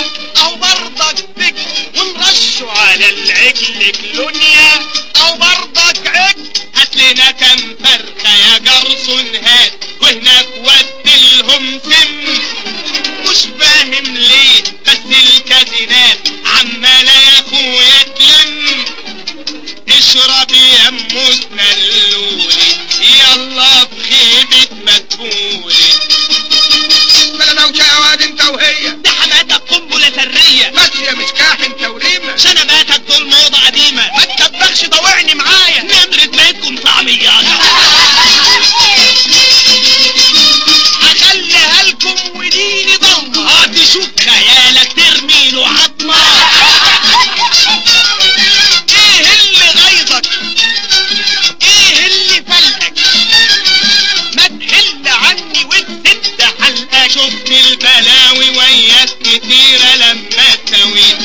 او برضك بك ونرشوا على العجل كلونيا او برضك عجل هات لنا كم فرخة يا جرسون هات وهناك ودلهم سم مش فاهم ليه بس الكازينات عمالة يا اخويا تلم اشرب يا ام سنلولي يلا في خيبة مدبولي بلا دوشة يا واد انت وهي ده حماتك قنبلة ذرية بس يا مسكاح انت وريمة شنباتك دول موضة قديمة ما تكبخش طوعني معايا نمرة بيتكم طعميات هخليها لكم وديني ضلمة هتشوف خيالك ترمي له عظمة ايه اللي غيظك ايه اللي فلقك ما تقل عني وتسد حلقك شفت البلاوي وياك كتيرة لما تسويت